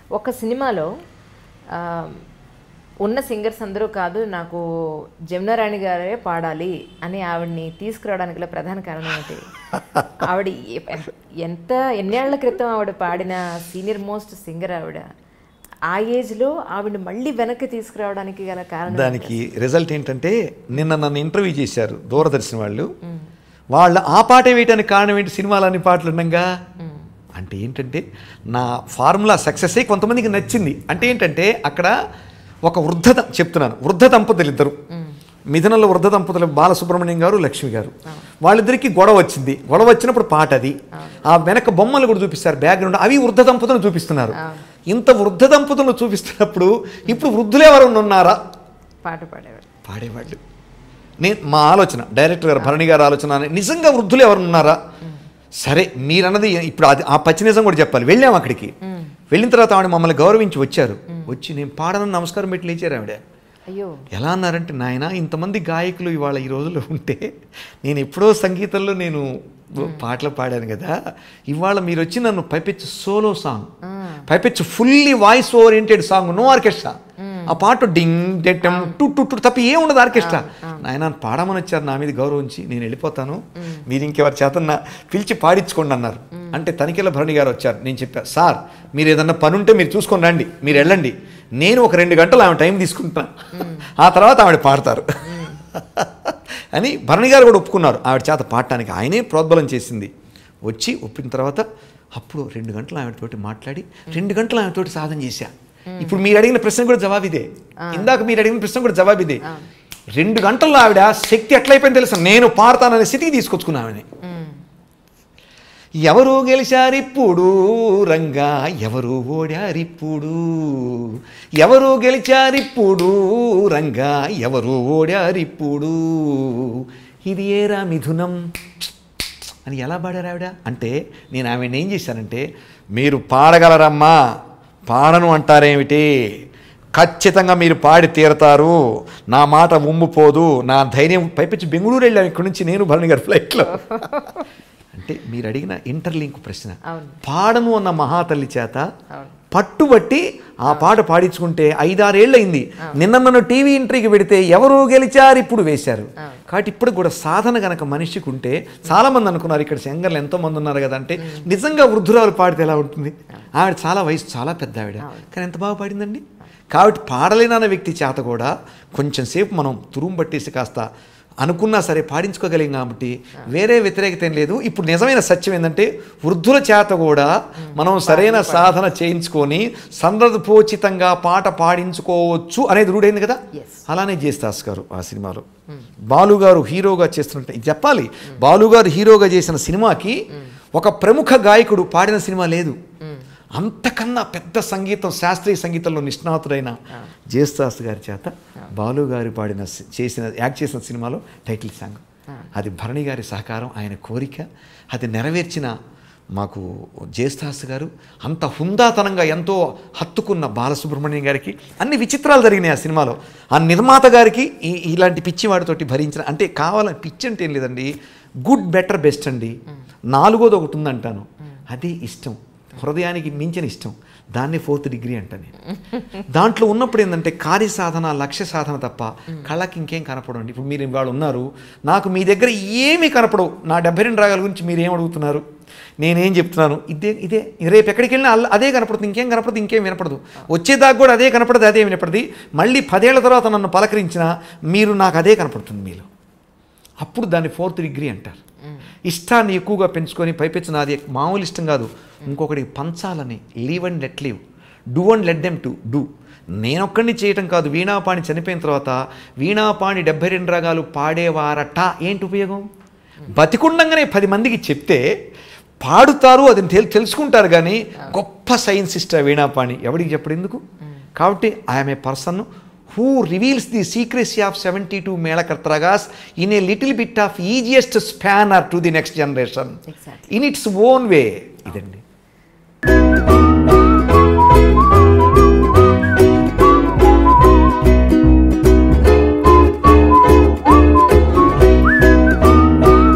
ఒక సినిమాలో ఆ, ఉన్న సింగర్స్ అందరూ కాదు నాకు జమునారాణి గారే పాడాలి అని ఆవిడ్ని తీసుకురావడానికి గల ప్రధాన కారణం ఏంటి ఆవిడ ఎ- ఎంత ఎన్నేళ్ల క్రితం ఆవిడ పాడిన సీనియర్ మోస్ట్ సింగర్ ఆవిడ ఆ ఏజ్లో ఆవిడ మళ్ళీ వెనక్కి తీసుకురావడానికి గల కారణం ఏంటి? దానికి రిజల్ట్ ఏంటంటే నిన్న నన్ను ఇంటర్వ్యూ చేశారు దూరదర్శన్ వాళ్ళు వాళ్ళ ఆ పాట వేయడానికి కారణం ఏంటి సినిమాలన్ని పాటలు ఉండగా అంటే ఏంటంటే నా ఫార్ములా సక్సెస్ అయ్యి కొంతమందికి నచ్చింది అంటే ఏంటంటే అక్కడ ఒక వృద్ధ ద- చెప్తున్నాను వృద్ధ దంపతులు ఇద్దరు మిథునంలో వృద్ధ దంపతులు బాలసుబ్రహ్మణ్యం గారు లక్ష్మి గారు వాళ్ళిద్దరికి గొడవ వచ్చింది గొడవ వచ్చినప్పుడు పాట అది ఆ వెనక బొమ్మలు కూడా చూపిస్తారు బ్యాక్గ్రౌండ్ అవి వృద్ధ దంపతులను చూపిస్తున్నారు ఇంత వృద్ధ దంపతులను చూపిస్తున్నప్పుడు ఇప్పుడు వృద్ధులు ఎవరన్నా ఉన్నారా పాట పాడేవాడు పాడేవాళ్ళు నేను మా ఆలోచన డైరెక్టర్ గారు భరణి గారు ఆలోచన నిజంగా వృద్ధులు ఎవరు ఉన్నారా సరే మీరన్నది ఇప్పుడు అది ఆ పచ్చి నిజం కూడా చెప్పాలి వెళ్ళాం అక్కడికి వెళ్ళిన తర్వాత ఆవిడ మమ్మల్ని గౌరవించి వచ్చారు వచ్చి నేను పాడనని నమస్కారం పెట్టి లేచారు ఆవిడ అయ్యో ఎలా అన్నారంటే నాయన ఇంతమంది గాయకులు ఇవాళ ఈ రోజుల్లో ఉంటే నేను ఎప్పుడో సంగీతంలో నేను పాటలు పాడాను కదా ఇవాళ మీరు వచ్చి నన్ను పైపెచ్చు సోలో సాంగ్ పైపెచ్చు fully voice oriented song no orchestra ఆ పాట డింగ్ డెట్టం టు టు టు తప్ప ఏం ఉండదు ఆర్కెస్ట్రా నాయన పాడమని వచ్చారు నా మీద గౌరవించి నేను వెళ్ళిపోతాను మీరు ఇంకెవరి చేత నా పిలిచి పాడించుకోండి అన్నారు అంటే తనిఖీల భరణి గారు వచ్చారు నేను చెప్పాను సార్ మీరు ఏదన్నా పని ఉంటే మీరు చూసుకొని రండి మీరు వెళ్ళండి నేను ఒక రెండు గంటలు ఆమె టైం తీసుకుంటాను ఆ తర్వాత ఆవిడ పాడతారు అని భరణి గారు కూడా ఒప్పుకున్నారు ఆవిడ చేత పాడటానికి ఆయనే ప్రోద్బలం చేసింది వచ్చి ఒప్పిన తర్వాత అప్పుడు రెండు గంటలు ఆవిడతోటి మాట్లాడి రెండు గంటలు ఆమెతోటి సాధన చేశా ఇప్పుడు మీరు అడిగిన ప్రశ్న కూడా జవాబు ఇదే ఇందాక మీరు అడిగిన ప్రశ్న కూడా జవాబు ఇదే రెండు గంటల్లో ఆవిడ శక్తి ఎట్లయిపోయింది తెలుసా నేను పాడతాననే స్థితికి తీసుకొచ్చుకున్నా ఆమెని ఎవరు గెలిచారిప్పుడు రంగా ఎవరు ఓడారిప్పుడు ఎవరు గెలిచారిప్పుడు రంగా ఎవరు ఓడారిప్పుడు ఇది ఏరా మిథునం అని ఎలా పాడారు ఆవిడ అంటే నేను ఆమెను ఏం చేశానంటే మీరు పాడగలరమ్మా పాడను అంటారేమిటి ఖచ్చితంగా మీరు పాడి తీరతారు నా మాట ఉమ్ముపోదు నా ధైర్యం పైపించి బెంగళూరు వెళ్ళాను ఇక్కడి నుంచి నేను భరణి గారి ఫ్లైట్లో అంటే మీరు అడిగిన ఇంటర్లింక్ ప్రశ్న అవును. పాడను అన్న మహాతల్లి చేత అవును. పట్టుబట్టి ఆ పాట పాడించుకుంటే ఐదారేళ్ళు అయింది నిన్న నన్ను టీవీ ఇంటర్వ్యూకి పెడితే ఎవరు గెలిచారు ఇప్పుడు వేశారు కాబట్టి ఇప్పుడు కూడా సాధన గనక మనిషికి ఉంటే చాలా మంది అనుకున్నారు ఇక్కడ సింగర్లు ఎంతో మంది ఉన్నారు కదా అంటే నిజంగా వృద్ధురాలు పాడితే ఎలా ఉంటుంది ఆవిడ చాలా వయసు చాలా పెద్ద ఆవిడ కానీ ఎంత బాగా పాడిందండి కాబట్టి పాడలేనన్న వ్యక్తి చేత కూడా కొంచెం సేపు మనం తురుము పట్టేసి కాస్త అనుకున్నా సరే పాడించుకోగలిగాం కాబట్టి వేరే వ్యతిరేకత ఏం లేదు ఇప్పుడు నిజమైన సత్యం ఏంటంటే వృద్ధుల చేత కూడా మనం సరైన సాధన చేయించుకొని సందర్భోచితంగా పాట పాడించుకోవచ్చు అనేది రూఢైంది కదా Yes. అలానే జేస్తాస్ గారు ఆ సినిమాలో బాలు గారు హీరోగా చేస్తున్నట్టు ఇది చెప్పాలి బాలు గారు హీరోగా చేసిన సినిమాకి ఒక ప్రముఖ గాయకుడు పాడిన సినిమా లేదు అంతకన్నా పెద్ద సంగీతం శాస్త్రీయ సంగీతంలో నిష్ణాతుడైన జేస్తాస్ గారి చేత బాలు గారు పాడిన సి- చేసిన యాక్ట్ చేసిన సినిమాలో టైటిల్ సాంగ్ అది భరణి గారి సహకారం ఆయన కోరిక అది నెరవేర్చిన మాకు జేస్తాస్ గారు అంత హుందాతనంగా ఎంతో హత్తుకున్న బాలసుబ్రహ్మణ్యం గారికి అన్ని విచిత్రాలు జరిగినాయి ఆ సినిమాలో ఆ నిర్మాత గారికి ఈ ఇలాంటి పిచ్చివాడితోటి భరించిన అంటే కావాలని పిచ్చి అంటే ఏం లేదండి గుడ్ బెటర్ బెస్ట్ అండి నాలుగోది ఒకటి ఉందంటాను అదే ఇష్టం హృదయానికి మించిన ఇష్టం దాన్ని ఫోర్త్ డిగ్రీ అంటాను నేను దాంట్లో ఉన్నప్పుడు ఏంటంటే కార్య సాధన లక్ష్య సాధన తప్ప కళ్ళకి ఇంకేం కనపడండి ఇప్పుడు మీరు ఇవాళ ఉన్నారు నాకు మీ దగ్గర ఏమీ కనపడవు నా డెబ్బై రెండు రాగాల గురించి మీరు ఏం అడుగుతున్నారు నేనేం చెప్తున్నాను ఇదే ఇదే రేపు ఎక్కడికి వెళ్ళినా అల్ల- అదే కనపడుతుంది ఇంకేం కనపడదు ఇంకేం వినపడదు వచ్చేదాకా కూడా అదే కనపడదు అదే వినపడది మళ్ళీ పదేళ్ల తర్వాత నన్ను పలకరించినా మీరు నాకు అదే కనపడుతుంది మీలో అప్పుడు దాన్ని ఫోర్త్ డిగ్రీ అంటారు ఇష్టాన్ని ఎక్కువగా పెంచుకొని పైపెచ్చు నాది మామూలు ఇష్టం కాదు ఇంకొకటికి పంచాలని leave and let leave do and let them to do నేనొక్కడిని చేయటం కాదు వీణాపాణి చనిపోయిన తర్వాత వీణాపాణి డెబ్బై రెండు రాగాలు పాడేవారట ఏంటి ఉపయోగం బతికుండంగానే పది మందికి చెప్తే పాడుతారు అది తెల్ తెలుసుకుంటారు కానీ గొప్ప సైన్సిస్ట్ వీణాపాణి ఎవడికి చెప్పడు ఎందుకు కాబట్టి I'm a person who reveals the secrecy of seventy two మేళకర్తరగాస్ in a little bit of easiest spanner to the next generation Exactly. In its own way ఇదండి